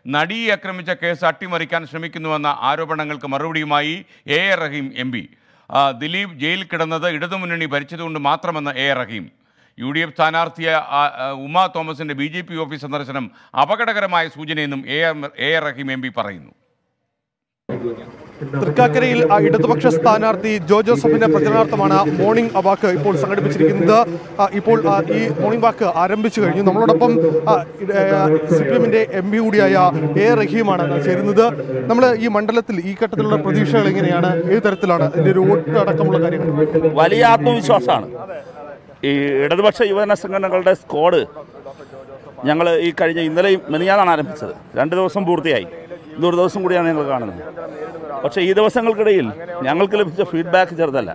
നടിയെ ആക്രമിച്ച കേസ് അട്ടിമറിക്കാൻ ശ്രമിക്കുന്നുവെന്ന ആരോപണങ്ങൾക്ക് മറുപടിയുമായി A A Rahim M P Dileep ജയിലിൽ കിടന്നത് ഇടതുമുന്നണി ഭരിച്ചതുകൊണ്ട് മാത്രമെന്ന് A A Rahim U D F സ്ഥാനാർത്ഥിയ ആ, ആ, ഉമാ തോമസിന്റെ ബി ജെ പി ഓഫീസ് സന്ദർശനം അപകടകരമായ സൂചനയെന്നും A M- A A Rahim M P പറയുന്നു തൃക്കാക്കരയിൽ ആ, ഇടതുപക്ഷ സ്ഥാനാർത്ഥി ജോ ജോസഫിന്റെ പ്രചരണാർത്ഥമാണ് മോർണിംഗ് വാക്ക് ഇപ്പോൾ സംഘടിപ്പിച്ചിരിക്കുന്നത് ആ, ഇപ്പോൾ ആ, ഈ മോർണിംഗ് വാക്ക് ആരംഭിച്ചു കഴിഞ്ഞു നമ്മളോടൊപ്പം സി പി എമ്മിന്റെ എം പി കൂടിയായ എ റഹീമാണ് ചേരുന്നത് നമ്മൾ ഈ മണ്ഡലത്തിൽ ഈ ഘട്ടത്തിലുള്ള പ്രതീക്ഷകൾ എങ്ങനെയാണ് ഏത് തരത്തിലാണ് ഇതിന്റെ ഒരു വോട്ട് അടക്കമുള്ള കാര്യങ്ങൾ വലിയ ആത്മവിശ്വാസമാണ് ഈ ഇടതുപക്ഷ യുവജന സംഘടനകളുടെ സ്ക്വാഡ് ഞങ്ങൾ ഈ കഴിഞ്ഞ ഇന്നലെയും മെനിയാന്നാണ് ആരംഭിച്ചത് രണ്ട് ദിവസം പൂർത്തിയായി ഇതൊരു ദിവസം കൂടിയാണ് ഞങ്ങൾ കാണുന്നത് പക്ഷേ ഈ ദിവസങ്ങൾക്കിടയിൽ ഞങ്ങൾക്ക് ലഭിച്ച ഫീഡ്ബാക്ക് ചെറുതല്ല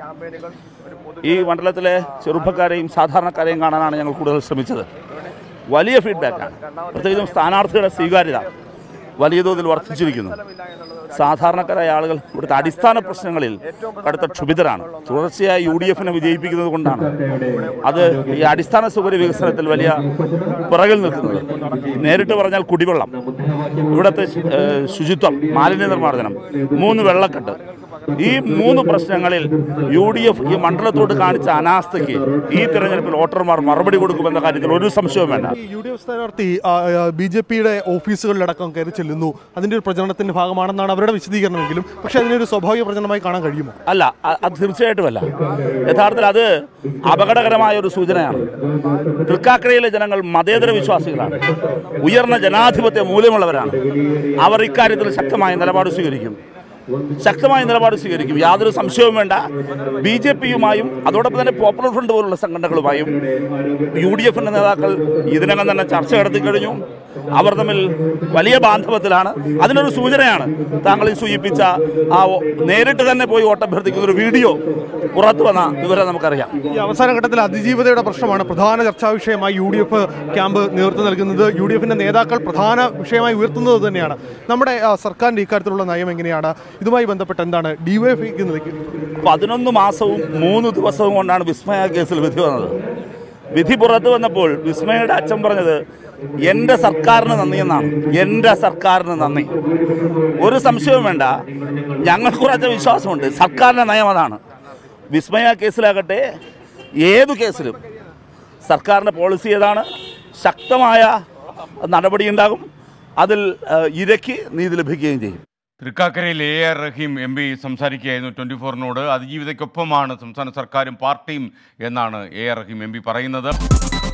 ഈ മണ്ഡലത്തിലെ ചെറുപ്പക്കാരെയും സാധാരണക്കാരെയും കാണാനാണ് ഞങ്ങൾ കൂടുതൽ ശ്രമിച്ചത് വലിയ ഫീഡ്ബാക്കാണ് പ്രത്യേകിച്ചും സ്ഥാനാർത്ഥിയുടെ സ്വീകാര്യത വലിയ തോതിൽ വർദ്ധിച്ചിരിക്കുന്നു സാധാരണക്കാരായ ആളുകൾ ഇവിടുത്തെ അടിസ്ഥാന പ്രശ്നങ്ങളിൽ കടുത്ത ക്ഷുഭിതരാണ് തുടർച്ചയായി യു ഡി എഫിനെ വിജയിപ്പിക്കുന്നത് കൊണ്ടാണ് അത് ഈ അടിസ്ഥാന സൗകര്യ വികസനത്തിൽ വലിയ പിറകിൽ നിൽക്കുന്നത് നേരിട്ട് പറഞ്ഞാൽ കുടിവെള്ളം ഇവിടുത്തെ ഏഹ്, ശുചിത്വം മാലിന്യ നിർമ്മാർജ്ജനം മൂന്ന് വെള്ളക്കെട്ട് ഈ മൂന്ന് പ്രശ്നങ്ങളിൽ യു ഡി എഫ് ഈ മണ്ഡലത്തോട് കാണിച്ച അനാസ്ഥയ്ക്ക് ഈ തെരഞ്ഞെടുപ്പിൽ വോട്ടർമാർ മറുപടി കൊടുക്കുമെന്ന കാര്യത്തിൽ ഒരു സംശയവും വേണ്ട ഈ യു ഡി എഫ് സ്ഥാനാർത്ഥി ബി ജെ പിയുടെ ഓഫീസുകളിലടക്കം കയറി ചെല്ലുന്നു അതിന്റെ ഒരു പ്രചരണത്തിന്റെ ഭാഗമാണെന്നാണ് അവരുടെ വിശദീകരണമെങ്കിലും പക്ഷേ അതിനൊരു സ്വാഭാവിക പ്രചരണമായി കാണാൻ കഴിയുമോ അല്ല അ- അത് തീർച്ചയായിട്ടുമല്ല യഥാർത്ഥത്തിൽ അത് അപകടകരമായ ഒരു സൂചനയാണ് തൃക്കാക്കരയിലെ ജനങ്ങൾ മതേതര വിശ്വാസികളാണ് ഉയർന്ന ജനാധിപത്യ മൂല്യമുള്ളവരാണ് അവർ ഇക്കാര്യത്തിൽ ശക്തമായ നിലപാട് സ്വീകരിക്കും ശക്തമായ നിലപാട് സ്വീകരിക്കും യാതൊരു സംശയവും വേണ്ട ബി ജെ പിയുമായും അതോടൊപ്പം തന്നെ പോപ്പുലർ ഫ്രണ്ട് പോലുള്ള സംഘടനകളുമായും യു ഡി എഫിൻ്റെ നേതാക്കൾ ഇതിനകം തന്നെ ചർച്ച നടത്തി കഴിഞ്ഞു അവർ തമ്മിൽ വലിയ ബാന്ധവത്തിലാണ് അതിനൊരു സൂചനയാണ് താങ്കൾ ഈ സൂചിപ്പിച്ച ആ ഒ- നേരിട്ട് തന്നെ പോയി വോട്ടഭ്യർത്ഥിക്കുന്ന ഒരു വീഡിയോ പുറത്തു വന്ന വിവരം നമുക്കറിയാം ഈ അവസാന ഘട്ടത്തിൽ അതിജീവതയുടെ പ്രശ്നമാണ് പ്രധാന ചർച്ചാ വിഷയമായി യു ഡി എഫ് ക്യാമ്പ് നേതൃത്വം നൽകുന്നത് യു ഡി എഫിന്റെ നേതാക്കൾ പ്രധാന വിഷയമായി ഉയർത്തുന്നത് തന്നെയാണ് നമ്മുടെ ആ, സർക്കാരിന്റെ ഇക്കാര്യത്തിലുള്ള നയം എങ്ങനെയാണ് ഇതുമായി ബന്ധപ്പെട്ട് എന്താണ് ഡിവൈഎഫ്ഐക്ക് നിലയ്ക്ക് പതിനൊന്ന് മാസവും മൂന്ന് ദിവസവും കൊണ്ടാണ് വിസ്മയ കേസിൽ വിധി വന്നത് വിധി പുറത്തു വന്നപ്പോൾ വിസ്മയുടെ അച്ഛൻ പറഞ്ഞത് എൻ്റെ സർക്കാരിന് നന്ദി എന്നാണ് എൻ്റെ സർക്കാരിന് നന്ദി ഒരു സംശയവും വേണ്ട ഞങ്ങൾക്ക് കുറച്ച് വിശ്വാസമുണ്ട് സർക്കാരിൻ്റെ നയം അതാണ് വിസ്മയ കേസിലാകട്ടെ ഏതു കേസിലും സർക്കാരിൻ്റെ പോളിസി ഏതാണ് ശക്തമായ നടപടിയുണ്ടാകും അതിൽ ഏഹ്, ഇരയ്ക്ക് നീതി ലഭിക്കുകയും ചെയ്യും തൃക്കാക്കരയിൽ A R Rahim M P സംസാരിക്കുകയായിരുന്നു ട്വൻറ്റി ഫോറിനോട് അതിജീവിതയ്ക്കൊപ്പമാണ് സംസ്ഥാന സർക്കാരും പാർട്ടിയും എന്നാണ് A R Rahim M P പറയുന്നത്